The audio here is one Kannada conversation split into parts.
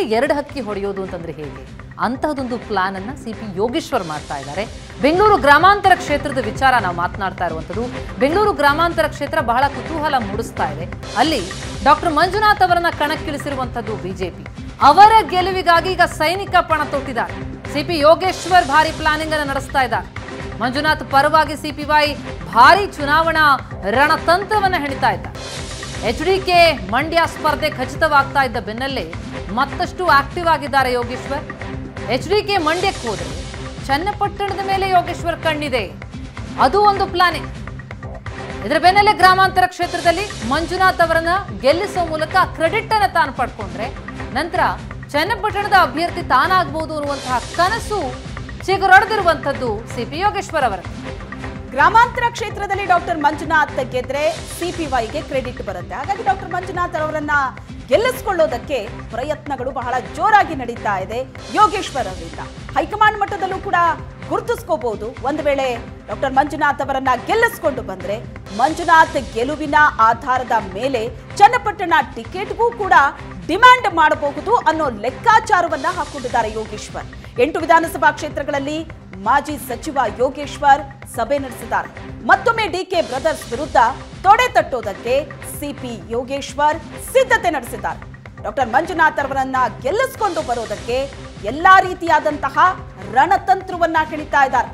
ಎರಡು ಹಕ್ಕಿ ಹೊಡೆಯೋದು ಅಂತಂದ್ರೆ ಹೇಗೆ ಅಂತಹದೊಂದು ಪ್ಲಾನ್ ಅನ್ನ ಸಿ ಪಿ ಯೋಗೇಶ್ವರ್ ಮಾಡ್ತಾ ಇದ್ದಾರೆ ಬೆಂಗಳೂರು ಗ್ರಾಮಾಂತರ ಕ್ಷೇತ್ರದ ವಿಚಾರ ನಾವು ಮಾತನಾಡ್ತಾ ಇರುವಂಥದ್ದು ಬೆಂಗಳೂರು ಗ್ರಾಮಾಂತರ ಕ್ಷೇತ್ರ ಬಹಳ ಕುತೂಹಲ ಮೂಡಿಸ್ತಾ ಇದೆ ಅಲ್ಲಿ ಡಾಕ್ಟರ್ ಮಂಜುನಾಥ್ ಅವರನ್ನ ಕಣಕ್ಕಿಳಿಸಿರುವಂಥದ್ದು ಬಿಜೆಪಿ ಅವರ ಗೆಲುವಿಗಾಗಿ ಈಗ ಸೈನಿಕ ಪಣ ತೊಟ್ಟಿದ್ದಾರೆ ಸಿಪಿ ಯೋಗೇಶ್ವರ್ ಭಾರಿ ಪ್ಲಾನಿಂಗ್ ಅನ್ನು ನಡೆಸ್ತಾ ಇದ್ದಾರೆ ಮಂಜುನಾಥ್ ಪರವಾಗಿ ಸಿಪಿವೈ ಭಾರಿ ಚುನಾವಣಾ ರಣತಂತ್ರವನ್ನ ಹೆಣಿತಾ ಇದ್ದಾರೆ ಎಚ್ ಡಿ ಕೆ ಮಂಡ್ಯ ಸ್ಪರ್ಧೆ ಖಚಿತವಾಗ್ತಾ ಇದ್ದ ಬೆನ್ನಲ್ಲೇ ಮತ್ತಷ್ಟು ಆಕ್ಟಿವ್ ಆಗಿದ್ದಾರೆ ಯೋಗೇಶ್ವರ್ ಎಚ್ ಡಿ ಕೆ ಮಂಡ್ಯಕ್ಕೆ ಹೋದ್ರೆ ಚನ್ನಪಟ್ಟಣದ ಮೇಲೆ ಯೋಗೇಶ್ವರ್ ಕಣ್ಣಿದೆ ಅದು ಒಂದು ಪ್ಲಾನಿಂಗ್ ಇದರ ಬೆನ್ನಲ್ಲೇ ಗ್ರಾಮಾಂತರ ಕ್ಷೇತ್ರದಲ್ಲಿ ಮಂಜುನಾಥ್ ಅವರನ್ನ ಗೆಲ್ಲಿಸುವ ಮೂಲಕ ಕ್ರೆಡಿಟ್ ಅನ್ನ ತಾನು ಪಡ್ಕೊಂಡ್ರೆ ನಂತರ ಚನ್ನಪಟ್ಟಣದ ಅಭ್ಯರ್ಥಿ ತಾನಾಗಬಹುದು ಅನ್ನುವಂತಹ ಕನಸು ಚಿಗುರೊಡೆದಿರುವಂಥದ್ದು ಸಿಪಿ ಯೋಗೇಶ್ವರ್ ಅವರ ಗ್ರಾಮಾಂತರ ಕ್ಷೇತ್ರದಲ್ಲಿ ಡಾಕ್ಟರ್ ಮಂಜುನಾಥ್ ಗೆದ್ರೆ ಸಿಪಿವೈಗೆ ಕ್ರೆಡಿಟ್ ಬರುತ್ತೆ ಹಾಗಾಗಿ ಡಾಕ್ಟರ್ ಮಂಜುನಾಥ್ ಅವರನ್ನ ಗೆಲ್ಲಿಸಿಕೊಳ್ಳೋದಕ್ಕೆ ಪ್ರಯತ್ನಗಳು ಬಹಳ ಜೋರಾಗಿ ನಡೀತಾ ಇದೆ ಯೋಗೇಶ್ವರ್ ಅವರಿಂದ ಹೈಕಮಾಂಡ್ ಮಟ್ಟದಲ್ಲೂ ಕೂಡ ಗುರುತಿಸ್ಕೋಬಹುದು ಒಂದು ವೇಳೆ ಡಾಕ್ಟರ್ ಮಂಜುನಾಥ್ ಅವರನ್ನ ಗೆಲ್ಲಿಸ್ಕೊಂಡು ಬಂದ್ರೆ ಮಂಜುನಾಥ್ ಗೆಲುವಿನ ಆಧಾರದ ಮೇಲೆ ಚನ್ನಪಟ್ಟಣ ಟಿಕೆಟ್ಗೂ ಕೂಡ ಡಿಮ್ಯಾಂಡ್ ಮಾಡಬಹುದು ಅನ್ನೋ ಲೆಕ್ಕಾಚಾರವನ್ನ ಹಾಕೊಂಡಿದ್ದಾರೆ ಯೋಗೇಶ್ವರ್ ಎಂಟು ವಿಧಾನಸಭಾ ಕ್ಷೇತ್ರಗಳಲ್ಲಿ ಮಾಜಿ ಸಚಿವ ಯೋಗೇಶ್ವರ್ ಸಭೆ ನಡೆಸಿದ್ದಾರೆ ಮತ್ತೊಮ್ಮೆ ಡಿಕೆ ಬ್ರದರ್ಸ್ ವಿರುದ್ಧ ತೊಡೆ ತಟ್ಟೋದಕ್ಕೆ ಸಿಪಿ ಯೋಗೇಶ್ವರ್ ಸಿದ್ಧತೆ ನಡೆಸಿದ್ದಾರೆ ಡಾಕ್ಟರ್ ಮಂಜುನಾಥ್ ಅವರನ್ನ ಗೆಲ್ಲಿಸಿಕೊಂಡು ಬರೋದಕ್ಕೆ ಎಲ್ಲಾ ರೀತಿಯಾದಂತಹ ರಣತಂತ್ರವನ್ನ ಹೆಣಿತಾ ಇದ್ದಾರೆ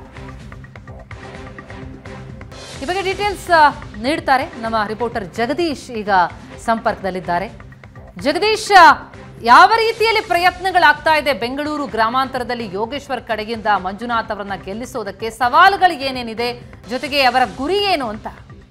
ಈ ಬಗ್ಗೆ ಡೀಟೇಲ್ಸ್ ನೀಡ್ತಾರೆ ನಮ್ಮ ರಿಪೋರ್ಟರ್ ಜಗದೀಶ್ ಈಗ ಸಂಪರ್ಕದಲ್ಲಿದ್ದಾರೆ ಜಗದೀಶ್ ಯಾವ ರೀತಿಯಲ್ಲಿ ಪ್ರಯತ್ನಗಳಾಗ್ತಾ ಇದೆ ಬೆಂಗಳೂರು ಗ್ರಾಮಾಂತರದಲ್ಲಿ ಯೋಗೇಶ್ವರ್ ಕಡೆಗಿಂದ ಮಂಜುನಾಥ್ ಅವರನ್ನ ಗೆಲ್ಲಿಸೋದಕ್ಕೆ ಸವಾಲುಗಳು ಏನೇನಿದೆ ಜೊತೆಗೆ ಅವರ ಗುರಿ ಏನು ಅಂತ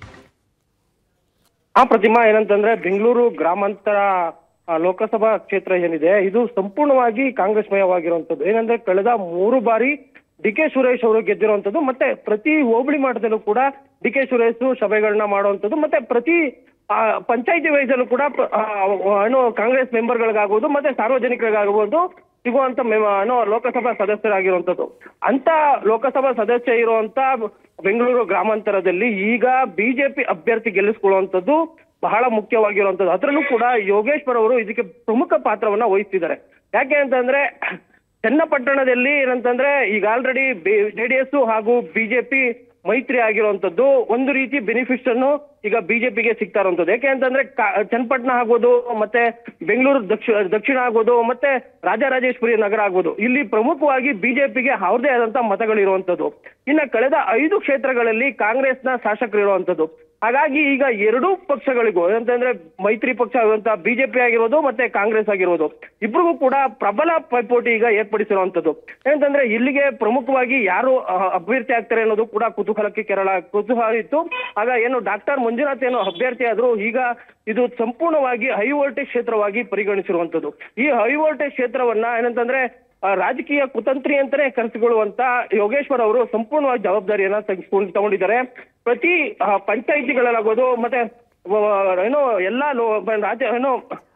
ಆ ಪ್ರತಿಮಾ ಏನಂತಂದ್ರೆ ಬೆಂಗಳೂರು ಗ್ರಾಮಾಂತರ ಆ, ಲೋಕಸಭಾ ಕ್ಷೇತ್ರ ಏನಿದೆ ಇದು ಸಂಪೂರ್ಣವಾಗಿ ಕಾಂಗ್ರೆಸ್ ಮಯವಾಗಿರುವಂತದ್ದು ಏನಂದ್ರೆ ಕಳೆದ ಮೂರು ಬಾರಿ ಡಿ ಕೆ ಸುರೇಶ್ ಅವರು ಗೆದ್ದಿರುವಂತದ್ದು ಮತ್ತೆ ಪ್ರತಿ ಹೋಬಳಿ ಮಟ್ಟದಲ್ಲೂ ಕೂಡ ಡಿ ಕೆ ಸುರೇಶ್ ಸಭೆಗಳನ್ನ ಮಾಡುವಂತದ್ದು ಮತ್ತೆ ಪ್ರತಿ ಪಂಚಾಯತಿ ವೈಸ್ ಅಲ್ಲೂ ಕೂಡ ಪ- ಆ, ಏನು ಕಾಂಗ್ರೆಸ್ ಮೆಂಬರ್ಗಳಿಗಾಗ್ಬೋದು ಮತ್ತೆ ಸಾರ್ವಜನಿಕರಿಗಾಗ್ಬೋದು ಸಿಗುವಂತ ಮೆ- ಏನೋ ಲೋಕಸಭಾ ಸದಸ್ಯರಾಗಿರುವಂತದ್ದು ಅಂತ ಲೋಕಸಭಾ ಸದಸ್ಯ ಇರುವಂತ ಬೆಂಗಳೂರು ಗ್ರಾಮಾಂತರದಲ್ಲಿ ಈಗ ಬಿಜೆಪಿ ಅಭ್ಯರ್ಥಿ ಗೆಲ್ಲಿಸ್ಕೊಳ್ಳುವಂತದ್ದು ಬಹಳ ಮುಖ್ಯವಾಗಿರುವಂತದ್ದು ಅದರಲ್ಲೂ ಕೂಡ ಯೋಗೇಶ್ವರ್ ಅವರು ಇದಕ್ಕೆ ಪ್ರಮುಖ ಪಾತ್ರವನ್ನ ವಹಿಸ್ತಿದ್ದಾರೆ ಯಾಕೆ ಅಂತಂದ್ರೆ ಚನ್ನಪಟ್ಟಣದಲ್ಲಿ ಏನಂತಂದ್ರೆ ಈಗ ಆಲ್ರೆಡಿ ಜೆಡಿಎಸ್ ಹಾಗೂ ಬಿಜೆಪಿ ಮೈತ್ರಿ ಆಗಿರುವಂತದ್ದು ಒಂದು ರೀತಿ ಬೆನಿಫಿಟ್ಸ್ ಅನ್ನು ಈಗ ಬಿಜೆಪಿಗೆ ಸಿಗ್ತಾ ಇರುವಂತದ್ದು ಯಾಕೆ ಅಂತಂದ್ರೆ ಕಾ- ಚನ್ನಪಟ್ಟಣ ಆಗ್ಬೋದು ಮತ್ತೆ ಬೆಂಗಳೂರು ದಕ್ಷಿಣ ದಕ್ಷಿಣ ಆಗ್ಬೋದು ಮತ್ತೆ ರಾಜರಾಜೇಶ್ವರಿ ನಗರ ಆಗ್ಬೋದು ಇಲ್ಲಿ ಪ್ರಮುಖವಾಗಿ ಬಿಜೆಪಿಗೆ ಅವ್ರದೇ ಆದಂತ ಮತಗಳಿರುವಂತದ್ದು ಇನ್ನ ಕಳೆದ ಐದು ಕ್ಷೇತ್ರಗಳಲ್ಲಿ ಕಾಂಗ್ರೆಸ್ನ ಶಾಸಕರು ಇರುವಂತದ್ದು ಹಾಗಾಗಿ ಈಗ ಎರಡೂ ಪಕ್ಷಗಳಿಗೂ ಅಂತಂದ್ರೆ ಮೈತ್ರಿ ಪಕ್ಷ ಆಗುವಂತ ಬಿಜೆಪಿ ಆಗಿರೋದು ಮತ್ತೆ ಕಾಂಗ್ರೆಸ್ ಆಗಿರೋದು ಇಬ್ರಿಗೂ ಕೂಡ ಪ್ರಬಲ ಪೈಪೋಟಿ ಈಗ ಏರ್ಪಡಿಸಿರುವಂತದ್ದು ಏನಂತಂದ್ರೆ ಇಲ್ಲಿಗೆ ಪ್ರಮುಖವಾಗಿ ಯಾರು ಆ, ಅಭ್ಯರ್ಥಿ ಆಗ್ತಾರೆ ಅನ್ನೋದು ಕೂಡ ಕುತೂಹಲಕ್ಕೆ ಕೆರಳ ಕುತೂಹಲ ಇತ್ತು ಆಗ ಏನು ಡಾಕ್ಟರ್ ಮಂಜುನಾಥ್ ಏನು ಅಭ್ಯರ್ಥಿ ಆದ್ರು ಈಗ ಇದು ಸಂಪೂರ್ಣವಾಗಿ ಹೈ ವೋಲ್ಟೇಜ್ ಕ್ಷೇತ್ರವಾಗಿ ಪರಿಗಣಿಸಿರುವಂತದ್ದು ಈ ಹೈ ವೋಲ್ಟೇಜ್ ಕ್ಷೇತ್ರವನ್ನ ಏನಂತಂದ್ರೆ ಆ, ರಾಜಕೀಯ ಕುತಂತ್ರಿ ಅಂತಾನೆ ಕರೆಸಿಕೊಳ್ಳುವಂತ ಯೋಗೇಶ್ವರ್ ಅವರು ಸಂಪೂರ್ಣವಾಗಿ ಜವಾಬ್ದಾರಿಯನ್ನ ತೆಗೆದುಕೊಂಡು ತಗೊಂಡಿದ್ದಾರೆ ಪ್ರತಿ ಆ, ಪಂಚಾಯಿತಿಗಳಲ್ಲಾಗೋದು ಮತ್ತೆ ವ- ಏನೋ ಎಲ್ಲಾ ಲೋ- ರಾಜ್ಯ ಏನೋ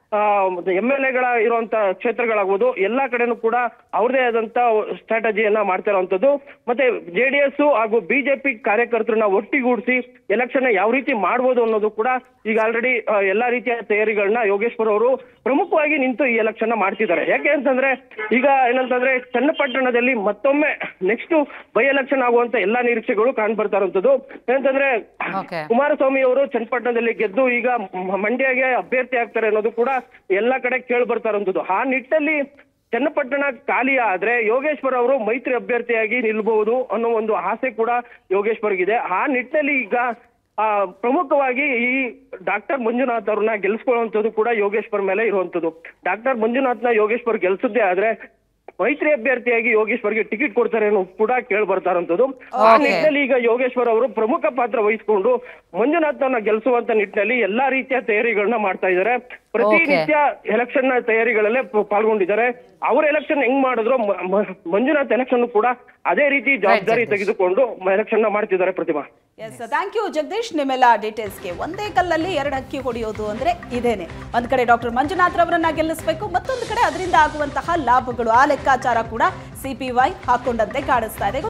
ಎಂ ಎಲ್ ಎಗಳ ಇರುವಂತ ಕ್ಷೇತ್ರಗಳಾಗ್ಬೋದು ಎಲ್ಲಾ ಕಡೆನೂ ಕೂಡ ಅವ್ರದೇ ಆದಂತ ಸ್ಟ್ರಾಟಜಿಯನ್ನ ಮಾಡ್ತಾ ಇರುವಂತದ್ದು ಮತ್ತೆ ಜೆಡಿಎಸ್ ಹಾಗೂ ಬಿಜೆಪಿ ಕಾರ್ಯಕರ್ತರನ್ನ ಒಟ್ಟಿಗೂಡಿಸಿ ಎಲೆಕ್ಷನ್ ಯಾವ ರೀತಿ ಮಾಡ್ಬೋದು ಅನ್ನೋದು ಕೂಡ ಈಗ ಆಲ್ರೆಡಿ ಎಲ್ಲಾ ರೀತಿಯ ತಯಾರಿಗಳನ್ನ ಯೋಗೇಶ್ವರ್ ಅವರು ಪ್ರಮುಖವಾಗಿ ನಿಂತು ಈ ಎಲೆಕ್ಷನ್ ಮಾಡ್ತಿದ್ದಾರೆ ಯಾಕೆ ಅಂತಂದ್ರೆ ಈಗ ಏನಂತಂದ್ರೆ ಚನ್ನಪಟ್ಟಣದಲ್ಲಿ ಮತ್ತೊಮ್ಮೆ ನೆಕ್ಸ್ಟ್ ಬೈ ಎಲೆಕ್ಷನ್ ಆಗುವಂತ ಎಲ್ಲಾ ನಿರೀಕ್ಷೆಗಳು ಕಾಣ್ ಬರ್ತಾ ಇರುವಂತದ್ದು ಏನಂತಂದ್ರೆ Okay. ಕುಮಾರಸ್ವಾಮಿ ಅವರು ಚನ್ನಪಟ್ಟಣದಲ್ಲಿ ಗೆದ್ದು ಈಗ ಮ- ಮಂಡ್ಯಗೆ ಅಭ್ಯರ್ಥಿ ಆಗ್ತಾರೆ ಅನ್ನೋದು ಕೂಡ ಎಲ್ಲಾ ಕಡೆ ಕೇಳಿ ಬರ್ತಾ ಇರುವಂತದ್ದು ಆ ನಿಟ್ಟಲ್ಲಿ ಚನ್ನಪಟ್ಟಣ ಖಾಲಿ ಆದ್ರೆ ಯೋಗೇಶ್ವರ್ ಅವರು ಮೈತ್ರಿ ಅಭ್ಯರ್ಥಿಯಾಗಿ ನಿಲ್ಬಹುದು ಅನ್ನೋ ಒಂದು ಆಸೆ ಕೂಡ ಯೋಗೇಶ್ವರ್ಗಿದೆ ಆ ನಿಟ್ಟಿನಲ್ಲಿ ಈಗ ಆ ಪ್ರಮುಖವಾಗಿ ಈ ಡಾಕ್ಟರ್ ಮಂಜುನಾಥ್ ಅವ್ರನ್ನ ಗೆಲ್ಸ್ಕೊಳ್ಳುವಂಥದ್ದು ಕೂಡ ಯೋಗೇಶ್ವರ್ ಮೇಲೆ ಇರುವಂತದ್ದು ಡಾಕ್ಟರ್ ಮಂಜುನಾಥ್ನ ಯೋಗೇಶ್ವರ್ ಗೆಲ್ಸದ್ದೇ ಆದ್ರೆ ಮೈತ್ರಿ ಅಭ್ಯರ್ಥಿಯಾಗಿ ಯೋಗೇಶ್ವರ್ಗೆ ಟಿಕೆಟ್ ಕೊಡ್ತಾರೆ ಅನ್ನೋ ಕೂಡ ಕೇಳಿ ಬರ್ತಾ ಇರುವಂತದ್ದು ಆ Okay. ನಿಟ್ಟಿನಲ್ಲಿ ಈಗ ಯೋಗೇಶ್ವರ್ ಅವರು ಪ್ರಮುಖ ಪಾತ್ರ ವಹಿಸಿಕೊಂಡು ಮಂಜುನಾಥ್ನ ಗೆಲ್ಲಿಸುವಂತ ನಿಟ್ಟಿನಲ್ಲಿ ಎಲ್ಲಾ ರೀತಿಯ ತಯಾರಿಗಳನ್ನ ಮಾಡ್ತಾ ಇದ್ದಾರೆ ಪ್ರತಿನಿತ್ಯ ಎಲೆಕ್ಷನ್ ನ ತಯಾರಿಗಳಲ್ಲೇ ಪ- ಪಾಲ್ಗೊಂಡಿದ್ದಾರೆ ಅವ್ರ ಎಲೆಕ್ಷನ್ ಹೆಂಗ್ ಮಾಡಿದ್ರು ಮ- ಮ- ಮಂಜುನಾಥ್ ಎಲೆಕ್ಷನ್ ಕೂಡ ಅದೇ ರೀತಿ ಜವಾಬ್ದಾರಿ ಜಗದೀಶ್. ತೆಗೆದುಕೊಂಡು ಎಲೆಕ್ಷನ್ ನ ಮಾಡ್ತಿದ್ದಾರೆ Pratima S thank you Jagadish ನಿಮ್ಮೆಲ್ಲ ಡೀಟೇಲ್ಸ್ಗೆ ಒಂದೇ ಕಲ್ಲಲ್ಲಿ ಎರಡು ಹಕ್ಕಿ ಹೊಡೆಯೋದು ಅಂದ್ರೆ ಇದೇನೆ ಒಂದ್ ಕಡೆ ಡಾಕ್ಟರ್ ಮಂಜುನಾಥ್ ರವರನ್ನ ಗೆಲ್ಲಿಸಬೇಕು ಮತ್ತೊಂದು ಕಡೆ ಅದರಿಂದ ಆಗುವಂತಹ ಲಾಭಗಳು ಆ ಲೆಕ್ಕಾಚಾರ ಕೂಡ ಸಿಪಿವೈ ಹಾಕೊಂಡಂತೆ ಕಾಣಿಸ್ತಾ ಇದೆ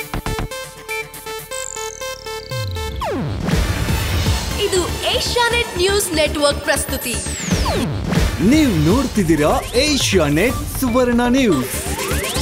ಇದು ಏಷ್ಯಾನೆಟ್ ನ್ಯೂಸ್ ನೆಟ್ವರ್ಕ್ ಪ್ರಸ್ತುತಿ ನೀವು ನೋಡ್ತಿದ್ದೀರಾ ಏಷ್ಯಾ ನೆಟ್ ಸುವರ್ಣ ನ್ಯೂಸ್